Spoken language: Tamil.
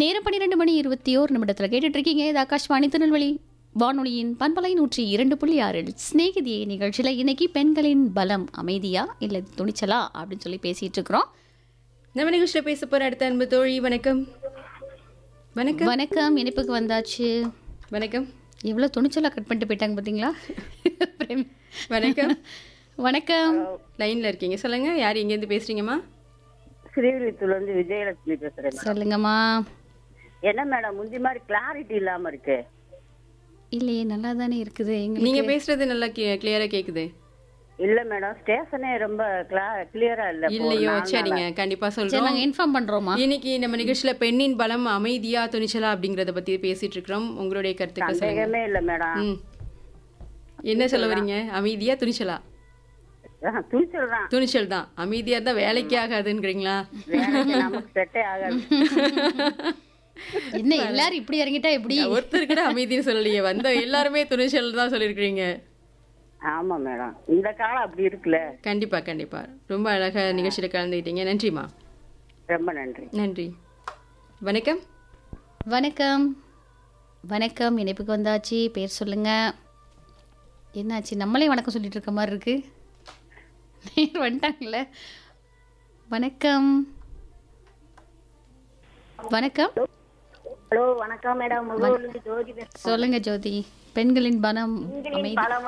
நேரம் பன்னிரெண்டு மணி இருபத்தி ஓர் நிமிடத்தில் கேட்டுட்டு இருக்கீங்க இது ஆகாஷ்வாணி திருநெல்வேலி வானொலியின் பண்பலை நூற்றி இரண்டு புள்ளி ஆறில் சிநேகிதியை நிகழ்ச்சியில் இன்னைக்கு பெண்களின் பலம் அமைதியா இல்லை துணிச்சலா அப்படின்னு சொல்லி பேசிட்டு இருக்கிறோம் நம்ம நிகழ்ச்சியில் பேச போற அடுத்த அன்பு தோழி வணக்கம் வணக்கம் வணக்கம் இனிப்புக்கு வந்தாச்சு வணக்கம் எவ்வளோ துணிச்சலாக கட் பண்ணிட்டு போயிட்டாங்க பார்த்தீங்களா பிரேம். வணக்கம் வணக்கம் லைன்ல இருக்கீங்க சொல்லுங்க யார் இங்கேருந்து பேசுறீங்கம்மா ஸ்ரீவில்லித்துல இருந்து விஜயலட்சுமி பேசுறேன் மேடம். சொல்லுங்கம்மா என்ன மேடம் முந்தி மாதிரி கிளாரிட்டி இல்லாம இருக்கு இல்லையே நல்லா தானே இருக்குது எங்களுக்கு நீங்க பேசுறது நல்லா கிளியரா கேக்குது இல்ல மேடம் ஸ்டேஷனே ரொம்ப கிளியரா இல்ல இப்போ ஒரு இல்லையோ நாலு சரிங்க கண்டிப்பா சரி சொல்றோம் நாங்கள் இன்ஃபார்ம் பண்ணுறோமா இன்னைக்கு நம்ம நிகழ்ச்சியில பெண்ணின் பலம் அமைதியா துணிச்சலா அப்படிங்கறத பத்தி பேசிட்டு இருக்கிறோம் உங்களுடைய கருத்துக்கள் சொல்லுங்க சந்தேகமே இல்ல மேடம் ம். என்ன சொல்ல வரீங்க அமைதியா துணிச்சலா ஆஹ், துணிச்சல் தான் துணிச்சல் தான் அமைதியா இருந்தா வேலைக்கே ஆகாதுங்கிறீங்களா வேலைக்கு நமக்கு செட்டே ஆகாது என்ன எல்லாரும் இப்படி இறங்கிட்டா எப்படி ஒருத்தர் கூட அமைதின்னு சொல்லலையே வந்த எல்லாருமே துணிச்சல் தான் சொல்லியிருக்கிறீங்க ஆமா மேடம் இந்த காலம் அப்படி இருக்குல்ல கண்டிப்பா கண்டிப்பா ரொம்ப அழகா நிகழ்ச்சியில கலந்துக்கிட்டீங்க நன்றிம்மா ரொம்ப நன்றி நன்றி வணக்கம் வணக்கம் வணக்கம் இணைப்புக்கு வந்தாச்சு பேர் சொல்லுங்க என்னாச்சு நம்மளே வணக்கம் சொல்லிட்டு இருக்க மாதிரி இருக்கு நேர் வந்துட்டாங்கல்ல வணக்கம் வணக்கம் ஹலோ வணக்கம் மேடம் முகவூர்ல ஜோதி பேசுறேன் சொல்லுங்க ஜோதி பெண்களின் பலம் அமைதி பலம்